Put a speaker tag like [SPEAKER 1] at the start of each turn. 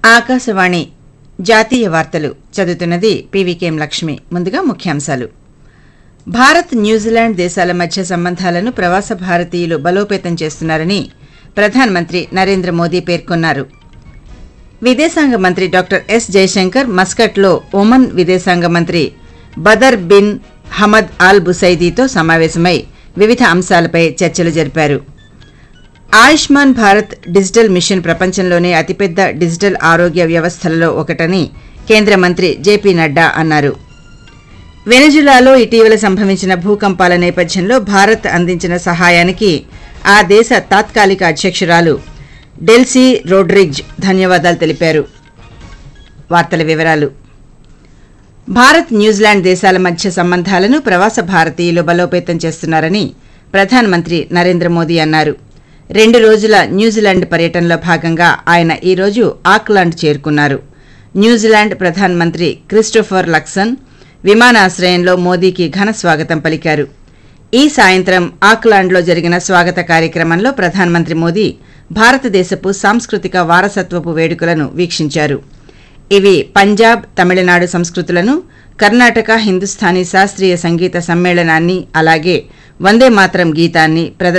[SPEAKER 1] ఆకాశవాణి జాతీయ వార్తలు చదువుతున్నది పీవీకేఎం లక్ష్మి ముందుగా ముఖ్యాంశాలు భారత్ న్యూజిలాండ్ దేశాల మధ్య సంబంధాలను ప్రవాస భారతీయులు బలోపేతం చేస్తున్నారని ప్రధానమంత్రి నరేంద్ర మోదీ పేర్కొన్నారు విదేశాంగ మంత్రి డాక్టర్ ఎస్ జయశంకర్ మస్కట్లో ఒమన్ విదేశాంగ మంత్రి బదర్ బిన్ హమద్ ఆల్ బుసైదీతో సమావేశమై వివిధ అంశాలపై చర్చలు జరిపారు ఆయుష్మాన్ భారత్ డిజిటల్ మిషన్ ప్రపంచంలోనే అతిపెద్ద డిజిటల్ ఆరోగ్య వ్యవస్థలలో ఒకటని కేంద్ర మంత్రి జేపీ నడ్డా అన్నారు వెనజులాలో ఇటీవల సంభవించిన భూకంపాల నేపథ్యంలో భారత్ అందించిన సహాయానికి ఆ దేశ తాత్కాలిక అధ్యక్షురాలు డెల్సీ రోడ్రిగ్జ్ ధన్యవాదాలు తెలిపారు వార్తల వివరాలు భారత్ న్యూజిలాండ్ దేశాల మధ్య సంబంధాలను ప్రవాస భారతీయులు బలోపేతం చేస్తున్నారని ప్రధానమంత్రి నరేంద్ర మోదీ అన్నారు రెండు రోజుల న్యూజిలాండ్ పర్యటనలో భాగంగా ఆయన ఈ రోజు ఆక్లాండ్ చేరుకున్నారు న్యూజిలాండ్ ప్రధానమంత్రి క్రిస్టోఫర్ లక్సన్ విమానాశ్రయంలో మోదీకి ఘన స్వాగతం పలికారు ఈ సాయంత్రం ఆక్లాండ్లో జరిగిన స్వాగత కార్యక్రమంలో ప్రధానమంత్రి మోదీ భారతదేశపు సాంస్కృతిక వారసత్వపు వేడుకలను వీక్షించారు ఇవి పంజాబ్ తమిళనాడు సంస్కృతులను కర్ణాటక హిందుస్థానీ శాస్త్రీయ సంగీత సమ్మేళనాన్ని అలాగే వందే మాతరం గీతాన్ని ప్రదర్శించారు